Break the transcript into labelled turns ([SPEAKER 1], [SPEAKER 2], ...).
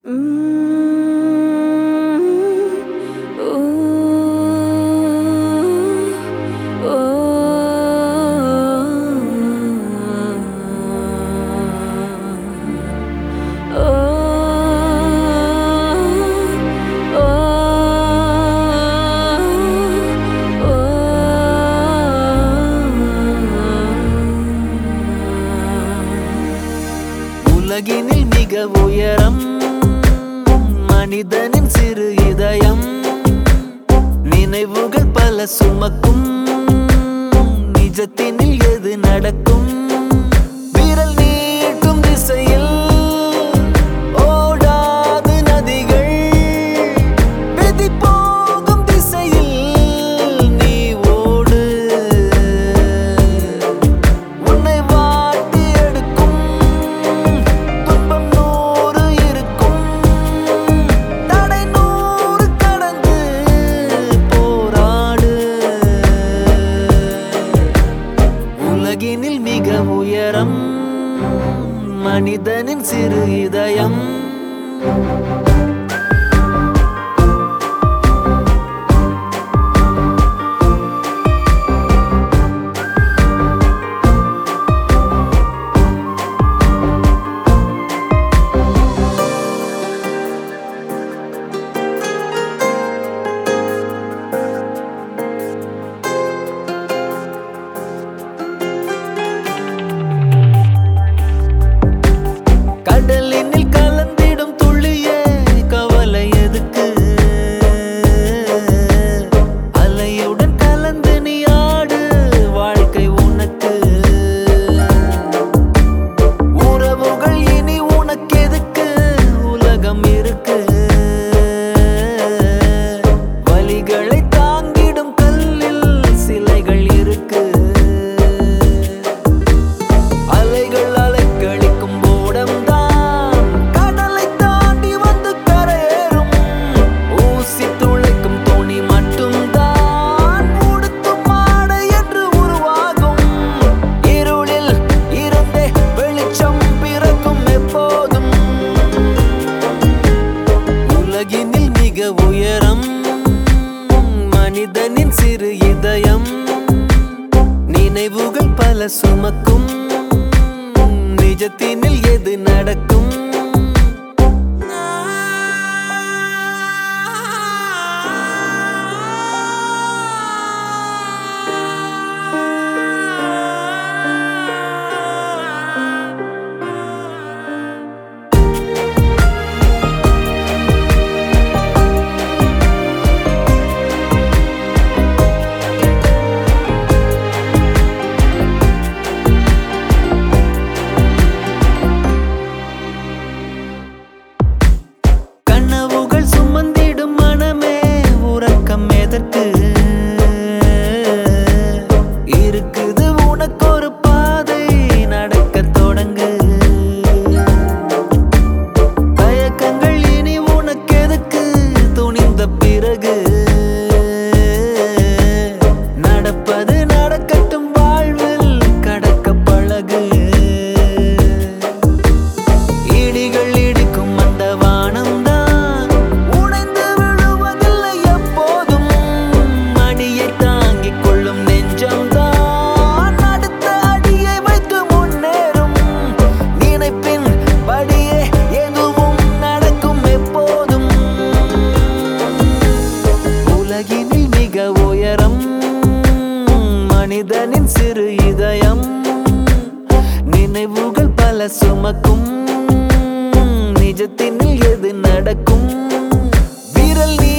[SPEAKER 1] உலகினில் மிக உயரம் மனிதனின் சிறு இதயம் நினைவுகள் பல சுமக்கும் நிஜத்தினில் எது நடக்கும் விரல் நீட்டும் திசையில் ஓடாது நதிகள் விதி போகும் திசையில் நீ ஓடு உன்னை வாட்டி எடுக்கும் துன்பம் நூறு இருக்கும் தடை நூறு கடந்து போராடு உலகினில் மிக உயரம் மனிதனின் சிறு இதயம் கடலினில் கலந்திடும் துள்ளியே கவலை எதுக்கு அலையுடன் கலந்து நீ ஆடு வாழ்க்கை உனக்கு உறவுகள் இனி உனக்கு எதுக்கு உலகம் இருக்கு வலிகளை தாங்கிடும் கல்லில் சிலைகள் இருக்கு அலைகள் அலைக்கழிக்கும் ஓடம்தான் கடலை தாண்டி வந்து கரையேறும் ஊசி துளைக்கும் தோணி மட்டும்தான் உடுத்தும் ஆடை என்று உருவாகும் இருளில் இருந்தே வெளிச்சம் பிறக்கும் எப்போதும் உலகினில் மிக உயரம் மனிதனின் சிறு இதயம் நினைவுகள் பல சுமக்கும் நிஜத்தினில் எது நடக்கும் கனவுகள் சுமந்திடும் மனமே உறக்கம் எதற்கு இருக்குது உனக்கு ஒரு பாதை நடக்கத் தொடங்கு தயக்கங்கள் இனி உனக்கு எதுக்கு துணிந்த பிறகு நடப்பது நடக்கட்டும் வாழ்வில் கடக்க பழகு இடிகள் இடிக்கும் அந்த வானம்தான் உடைந்து விழுவதில்லை எப்போதும் மடியை தாங்கிக் கொள்ளும் நெஞ்சம்தான் அடுத்த அடியை வைத்து முன்னேறும் நினைப்பின் படியே எதுவும் நடக்கும் எப்போதும் உலகினில் மிக உயரம் மனிதனின் சிறு இதயம் நினைவுகள் பல சுமக்கும் நிஜத்தினில் எது நடக்கும் விரல் நீ